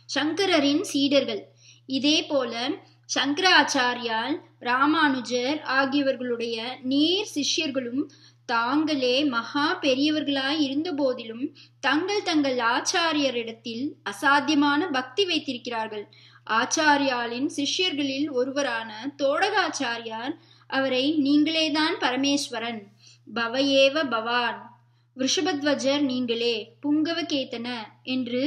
சங்கரரின் சீடர்கள் இதே போல சங்கராச்சாரியால் ராமானுஜர் ஆகியவர்களுடைய நேர் சிஷ்யர்களும் தாங்களே மகா பெரியவர்களாய் இருந்த போதிலும் தங்கள் தங்கள் ஆச்சாரியரிடத்தில் அசாத்தியமான பக்தி வைத்திருக்கிறார்கள் ஆச்சாரியாலின் சிஷ்யர்களில் ஒருவரான தோடகாச்சாரியார் அவரை நீங்களேதான் பரமேஸ்வரன் பவயேவ பவான் ரிஷபத்வஜர் நீங்களே புங்கவகேதன என்று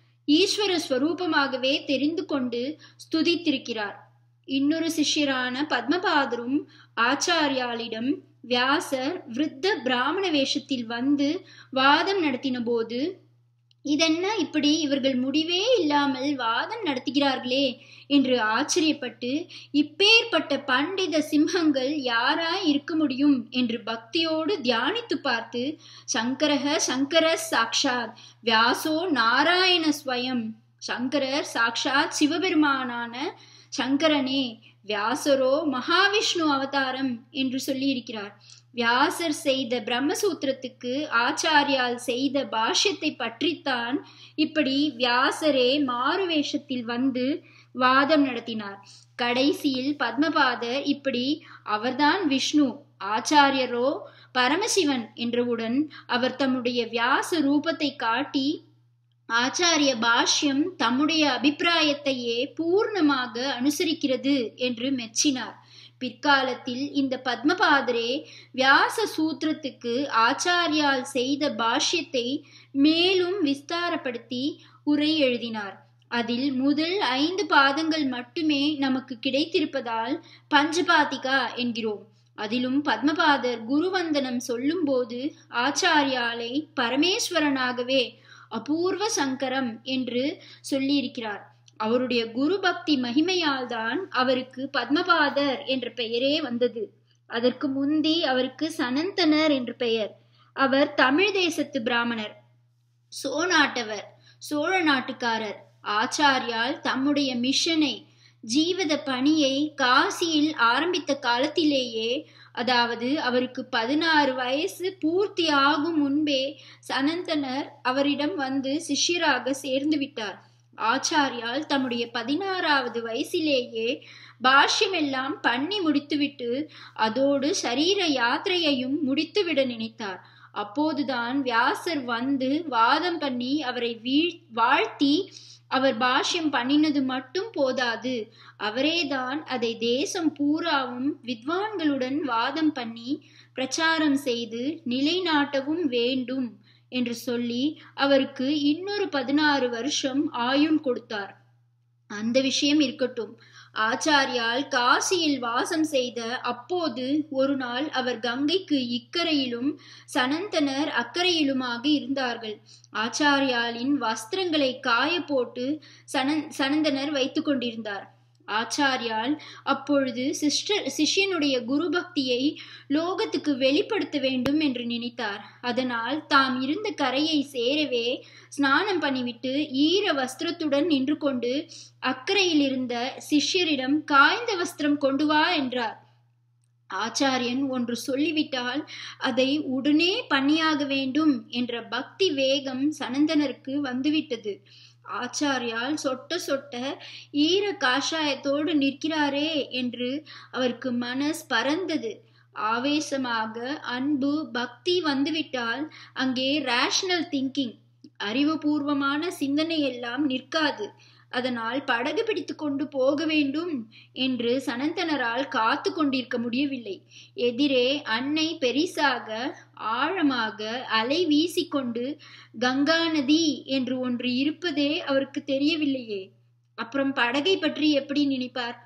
ஈஸ்வர ஸ்வரூபமாகவே தெரிந்து கொண்டு ஸ்துதித்திருக்கிறார் இன்னொரு சிஷ்யரான பத்மபாதரும் ஆச்சாரியாலிடம் வியாசர் விருத்த பிராமண வேஷத்தில் வந்து வாதம் நடத்தின போது இதென்ன இப்படி இவர்கள் முடிவே இல்லாமல் வாதம் நடத்துகிறார்களே என்று ஆச்சரியப்பட்டு இப்பேற்பட்ட பண்டித சிம்ஹங்கள் யாராய் இருக்க முடியும் என்று பக்தியோடு தியானித்து பார்த்து சங்கரக சங்கர சாக்ஷாத் வியாசோ நாராயண ஸ்வயம் சங்கரர் சாக்ஷாத் சிவபெருமானான சங்கரனே வியாசரோ மகாவிஷ்ணு அவதாரம் என்று சொல்லியிருக்கிறார் வியாசர் செய்த பிரம்மசூத்திரத்துக்கு ஆச்சாரியால் செய்த பாஷ்யத்தை பற்றித்தான் இப்படி வியாசரே மாறுவேஷத்தில் வந்து வாதம் நடத்தினார் கடைசியில் பத்மபாதர் இப்படி அவர்தான் விஷ்ணு ஆச்சாரியரோ பரமசிவன் என்றவுடன் அவர் தம்முடைய வியாச ரூபத்தை காட்டி ஆச்சாரிய பாஷ்யம் தம்முடைய அபிப்பிராயத்தையே பூர்ணமாக அனுசரிக்கிறது என்று மெச்சினார் பிற்காலத்தில் இந்த பத்மபாதரே வியாச சூத்திரத்துக்கு ஆச்சாரியால் செய்த பாஷ்யத்தை மேலும் விஸ்தாரப்படுத்தி உரை எழுதினார் அதில் முதல் ஐந்து பாதங்கள் மட்டுமே நமக்கு கிடைத்திருப்பதால் பஞ்சபாதிகா என்கிறோம் அதிலும் பத்மபாதர் குருவந்தனம் சொல்லும்போது ஆச்சாரியாலை பரமேஸ்வரனாகவே அபூர்வ சங்கரம் என்று சொல்லியிருக்கிறார் அவருடைய குரு பக்தி மகிமையால் தான் அவருக்கு பத்மபாதர் என்ற பெயரே வந்தது அதற்கு முந்தி அவருக்கு சனந்தனர் என்று பெயர் அவர் தமிழ் தேசத்து பிராமணர் சோநாட்டவர் சோழ நாட்டுக்காரர் ஆச்சாரியால் தம்முடைய மிஷனை ஜீவத பணியை காசியில் ஆரம்பித்த காலத்திலேயே அதாவது அவருக்கு பதினாறு வயசு பூர்த்தி ஆகும் முன்பே சனந்தனர் அவரிடம் வந்து சிஷ்யராக சேர்ந்து விட்டார் ஆச்சாரியால் தம்முடைய பதினாறாவது வயசிலேயே பாஷ்யமெல்லாம் பண்ணி முடித்துவிட்டு அதோடு சரீர யாத்திரையையும் முடித்துவிட நினைத்தார் அப்போதுதான் வியாசர் வந்து வாதம் பண்ணி அவரை வீழ் வாழ்த்தி அவர் பாஷ்யம் பண்ணினது மட்டும் போதாது அவரேதான் அதை தேசம் பூராவும் வித்வான்களுடன் வாதம் பண்ணி பிரச்சாரம் செய்து நிலைநாட்டவும் வேண்டும் என்று சொல்லி அவருக்கு இன்னொரு பதினாறு வருஷம் ஆயுள் கொடுத்தார் அந்த விஷயம் இருக்கட்டும் ஆச்சாரியால் காசியில் வாசம் செய்த அப்போது ஒரு நாள் அவர் கங்கைக்கு இக்கரையிலும் சனந்தனர் அக்கறையிலுமாக இருந்தார்கள் ஆச்சாரியாலின் வஸ்திரங்களை காய போட்டு சனந் சனந்தனர் வைத்து கொண்டிருந்தார் ஆச்சாரியால் அப்பொழுது சிஸ்டர் சிஷ்யனுடைய குரு பக்தியை லோகத்துக்கு வெளிப்படுத்த வேண்டும் என்று நினைத்தார் அதனால் தாம் இருந்த கரையை சேரவே ஸ்நானம் பண்ணிவிட்டு ஈர வஸ்திரத்துடன் நின்று கொண்டு அக்கறையில் இருந்த சிஷ்யரிடம் காய்ந்த வஸ்திரம் கொண்டு வா என்றார் ஆச்சாரியன் ஒன்று சொல்லிவிட்டால் அதை உடனே பண்ணியாக வேண்டும் என்ற பக்தி வேகம் சனந்தனருக்கு வந்துவிட்டது ஆச்சாரியால் சொட்ட சொட்ட ஈர காஷாயத்தோடு நிற்கிறாரே என்று அவருக்கு மனஸ் பறந்தது ஆவேசமாக அன்பு பக்தி வந்துவிட்டால் அங்கே ரேஷனல் திங்கிங் அறிவுபூர்வமான சிந்தனை எல்லாம் நிற்காது அதனால் படகு பிடித்து கொண்டு போக வேண்டும் என்று சனந்தனரால் காத்து கொண்டிருக்க முடியவில்லை எதிரே அன்னை பெரிசாக ஆழமாக அலை வீசிக்கொண்டு கங்கா நதி என்று ஒன்று இருப்பதே அவருக்கு தெரியவில்லையே அப்புறம் படகை பற்றி எப்படி நினைப்பார்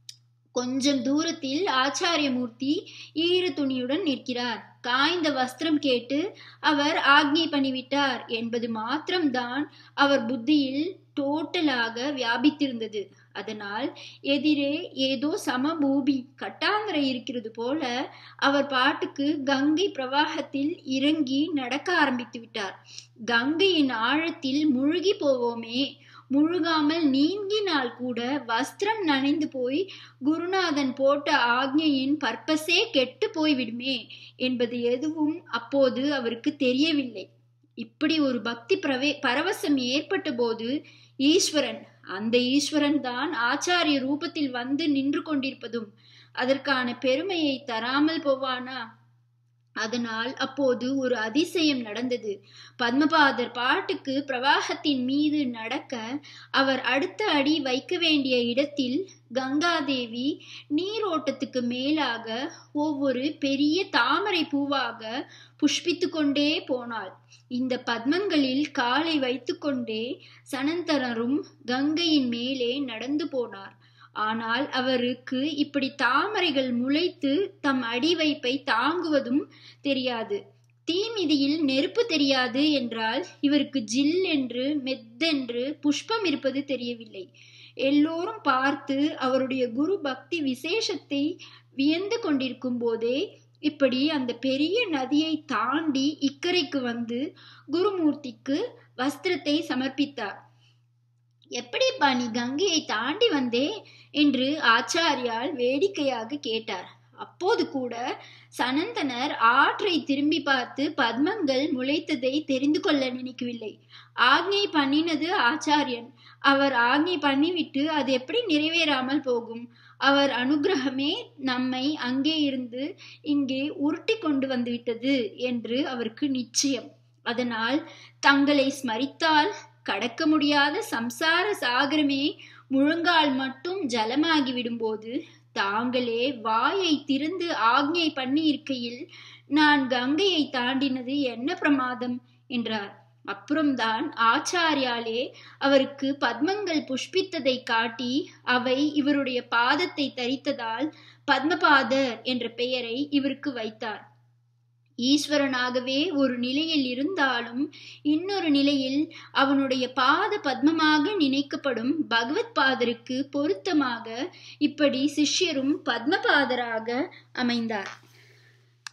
கொஞ்சம் தூரத்தில் ஆச்சாரியமூர்த்தி ஈர துணியுடன் நிற்கிறார் காய்ந்த வஸ்திரம் கேட்டு அவர் ஆக்ஞை பண்ணிவிட்டார் என்பது மாத்திரம்தான் அவர் புத்தியில் டோட்டலாக வியாபித்திருந்தது அதனால் எதிரே ஏதோ சமபூமி கட்டாந்தரை இருக்கிறது போல அவர் பாட்டுக்கு கங்கை பிரவாகத்தில் இறங்கி நடக்க ஆரம்பித்து விட்டார் கங்கையின் ஆழத்தில் முழுகி போவோமே முழுகாமல் நீங்கினால் கூட வஸ்திரம் நனைந்து போய் குருநாதன் போட்ட ஆக்ஞையின் பர்பஸே கெட்டு போய்விடுமே என்பது எதுவும் அப்போது அவருக்கு தெரியவில்லை இப்படி ஒரு பக்தி பிரவே பரவசம் ஏற்பட்ட போது ஈஸ்வரன் அந்த ஈஸ்வரன் தான் ஆச்சாரிய ரூபத்தில் வந்து நின்று கொண்டிருப்பதும் அதற்கான பெருமையை தராமல் போவானா அதனால் அப்போது ஒரு அதிசயம் நடந்தது பத்மபாதர் பாட்டுக்கு பிரவாகத்தின் மீது நடக்க அவர் அடுத்த அடி வைக்க வேண்டிய இடத்தில் கங்காதேவி நீரோட்டத்துக்கு மேலாக ஒவ்வொரு பெரிய தாமரை பூவாக புஷ்பித்து கொண்டே போனாள் இந்த பத்மங்களில் காலை வைத்துக்கொண்டே சனந்தரரும் கங்கையின் மேலே நடந்து போனார் ஆனால் அவருக்கு இப்படி தாமரைகள் முளைத்து தம் அடிவைப்பை தாங்குவதும் தெரியாது தீமிதியில் நெருப்பு தெரியாது என்றால் இவருக்கு ஜில் என்று மெத்தென்று புஷ்பம் இருப்பது தெரியவில்லை எல்லோரும் பார்த்து அவருடைய குரு பக்தி விசேஷத்தை வியந்து கொண்டிருக்கும் போதே இப்படி அந்த பெரிய நதியை தாண்டி இக்கரைக்கு வந்து குருமூர்த்திக்கு வஸ்திரத்தை சமர்ப்பித்தார் எப்படிப்பா நீ கங்கையை தாண்டி வந்தே என்று ஆச்சாரியால் வேடிக்கையாக கேட்டார் அப்போது கூட சனந்தனர் ஆற்றை திரும்பி பார்த்து பத்மங்கள் முளைத்ததை தெரிந்து கொள்ள நினைக்கவில்லை ஆக்ஞை பண்ணினது ஆச்சாரியன் அவர் ஆக்ஞை பண்ணிவிட்டு அது எப்படி நிறைவேறாமல் போகும் அவர் அனுகிரகமே நம்மை அங்கே இருந்து இங்கே உருட்டி கொண்டு வந்துவிட்டது என்று அவருக்கு நிச்சயம் அதனால் தங்களை ஸ்மரித்தால் கடக்க முடியாத சம்சார சாகரமே முழங்கால் மட்டும் ஜலமாகி விடும்போது தாங்களே வாயை திறந்து ஆக்ஞை பண்ணி இருக்கையில் நான் கங்கையை தாண்டினது என்ன பிரமாதம் என்றார் அப்புறம்தான் ஆச்சாரியாலே அவருக்கு பத்மங்கள் புஷ்பித்ததை காட்டி அவை இவருடைய பாதத்தை தரித்ததால் பத்மபாதர் என்ற பெயரை இவருக்கு வைத்தார் ஈஸ்வரனாகவே ஒரு நிலையில் இருந்தாலும் இன்னொரு நிலையில் அவனுடைய பாத பத்மமாக நினைக்கப்படும் பகவத் பாதருக்கு பொருத்தமாக இப்படி சிஷ்யரும் பத்மபாதராக அமைந்தார்